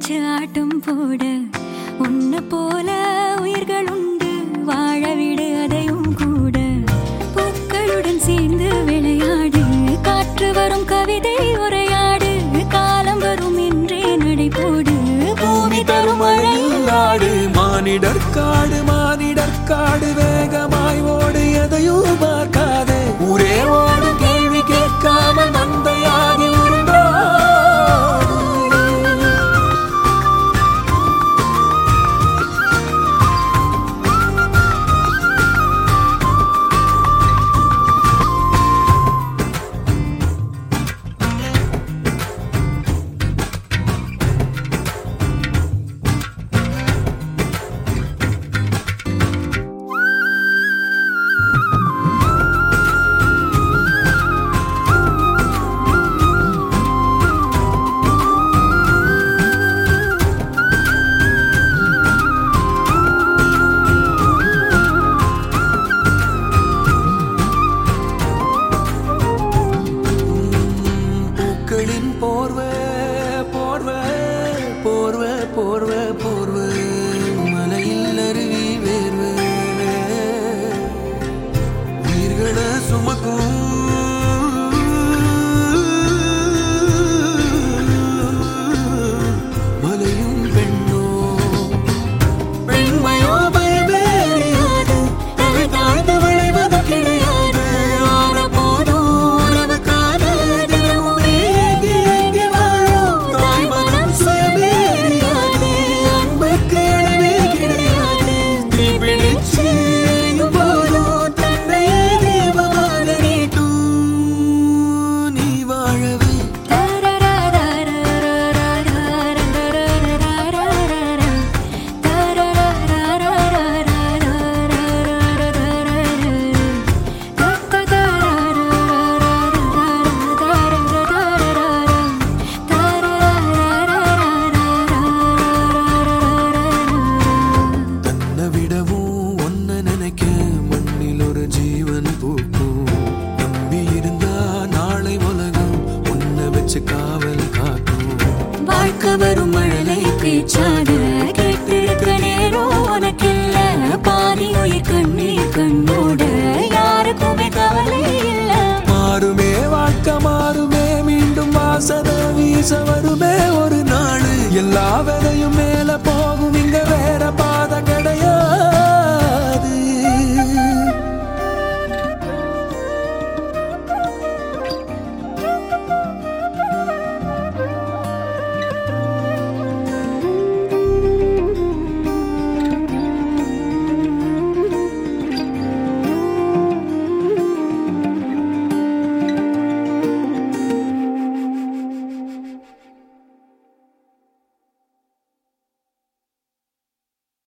வச்சு ஆட்டம் போட உன்னை போல உயிர்கள் உண்டு வாழ விடு அதையும் கூட பூக்களுடன் சேர்ந்து விளையாடு காற்று வரும் கவிதை உரையாடு காலம் வரும் என்றே நடை போடு பூமி தரும் மழை நாடு மானிடர் காடு மானிடர் காடு வேகமாய் ஓடு எதையும் பார்க்காதே ஊரே ஓடு கேள்வி கேட்காமல் மந்தையாகி உருண்டோடு பூக்களின் போர்வை போர்வை போர்வை போர்வை போர்வை மலையில் அருவி வேர்வை உயிர்களை சுமக்கும் மலையும் பெண்ணோ பெண்மையோ பயமேறியாது தலை தாழ்ந்து விளைவது கிடையாது ஆன போதும் உறவுக்கான தினமும் ஏங்கி ஏங்கி வாழும் தாய் மனம் சுயமேறியாது அன்புக்கு அளவே கிடையாது தீ பிடிச்சு எரியும் போதும் தன்னையே தெய்வமாக நீட்டும் நீ வாழவே தன்னை விடவும் ஒன்ன நினைக்க மண்ணில் ஒரு ஜீவன் பூக்கும் நம்பி இருந்தா நாளை உலகம் உன்னை வச்சு காவல் காக்கும் வாழ்க்கை வரும் மழலை பேச்சாத கேட்டிருக்க நேரம் உனக்கில்ல பாதி உயிர் கண்ணீர் கண்ணோட யாருக்குமே கவலை இல்ல மாறுமே வாழ்க்கை மாறுமே மீண்டும் வாசனை வீச வருமே ஒரு நாள் எல்லா விதையும் மேல போ